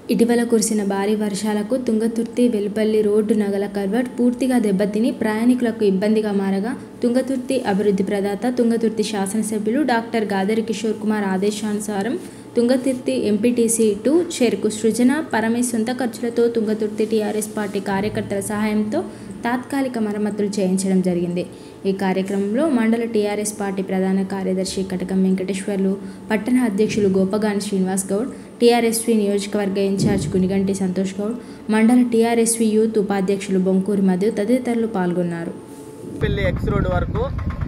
ఇటీవల కురిసిన భారీ వర్షాలకు తుంగతుర్తి వెలుపల్లి రోడ్డు నగల కల్వర్ట్ పూర్తిగా దెబ్బతిని ప్రయాణికులకు ఇబ్బందిగా మారగా తుంగతుర్తి అభివృద్ధి ప్రదాత తుంగతుర్తి శాసనసభ్యులు డాక్టర్ గాదరి కిషోర్ కుమార్ ఆదేశానుసారం తుంగతుర్తి ఎంపీటీసీ టు చెరుకు సృజన పరమేశ్ సొంత ఖర్చులతో తుంగతుర్తి టీఆర్ఎస్ పార్టీ కార్యకర్తల సహాయంతో తాత్కాలిక మరమ్మతులు చేయించడం జరిగింది ఈ కార్యక్రమంలో మండల టీఆర్ఎస్ పార్టీ ప్రధాన కార్యదర్శి కటకం వెంకటేశ్వర్లు పట్టణ అధ్యక్షులు గోపగాని శ్రీనివాస్ గౌడ్ టీఆర్ఎస్వి నియోజకవర్గ ఇన్ఛార్జ్ గునిగంటి సంతోష్ గౌడ్ మండల టీఆర్ఎస్వి యూత్ ఉపాధ్యక్షులు బొంకూరి మధు తదితరులు పాల్గొన్నారు పెళ్లి ఎక్స్ రోడ్డు వరకు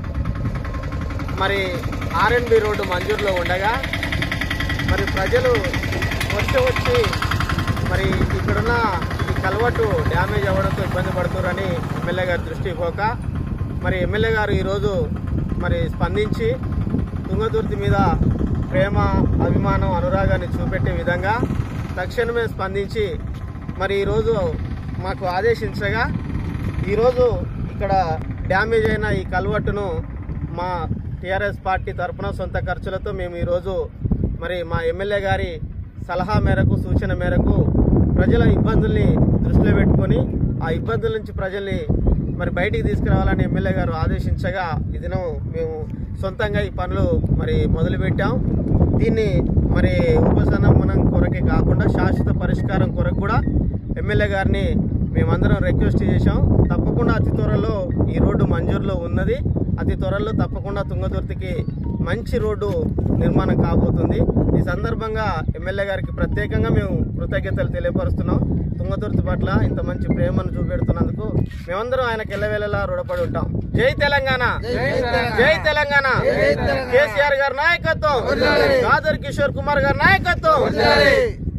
మరి ఆర్ఎన్బి రోడ్డు మంజూరులో ఉండగా మరి ప్రజలు వచ్చి వచ్చి మరి ఇక్కడున్న ఈ కలవట్టు డ్యామేజ్ అవ్వడంతో ఇబ్బంది పడుతున్నారని ఎమ్మెల్యే గారి దృష్టికి పోక మరి ఎమ్మెల్యే గారు ఈరోజు మరి స్పందించి తుంగతుర్తి మీద ప్రేమ అభిమానం అనురాగాన్ని చూపెట్టే విధంగా తక్షణమే స్పందించి మరి ఈరోజు మాకు ఆదేశించగా ఈరోజు ఇక్కడ డ్యామేజ్ అయిన ఈ కల్వట్టును మా టీఆర్ఎస్ పార్టీ తరఫున సొంత ఖర్చులతో మేము ఈరోజు మరి మా ఎమ్మెల్యే గారి సలహా మేరకు సూచన మేరకు ప్రజల ఇబ్బందుల్ని దృష్టిలో పెట్టుకొని ఆ ఇబ్బందుల నుంచి ప్రజల్ని మరి బయటికి తీసుకురావాలని ఎమ్మెల్యే గారు ఆదేశించగా ఈ దినం మేము సొంతంగా ఈ పనులు మరి మొదలుపెట్టాం దీన్ని మరి ఉపశమనం కొరకే కాకుండా శాశ్వత పరిష్కారం కొరకు కూడా ఎమ్మెల్యే గారిని మేమందరం రిక్వెస్ట్ చేశాం తప్పకుండా అతి త్వరలో ఈ రోడ్డు మంజూరులో ఉన్నది అతి త్వరలో తప్పకుండా తుంగతుర్తికి మంచి రోడ్డు నిర్మాణం కాబోతుంది ఈ సందర్భంగా ఎమ్మెల్యే గారికి ప్రత్యేకంగా మేము కృతజ్ఞతలు తెలియపరుస్తున్నాం తుంగతుర్తి పట్ల ఇంత మంచి ప్రేమను చూపెడుతున్నందుకు మేమందరం ఆయనకు ఎల్లవేళలా రుణపడి ఉంటాం జై తెలంగాణ జై తెలంగాణ కేసీఆర్ గారి నాయకత్వం గాదర్ కిషోర్ కుమార్ గారి నాయకత్వం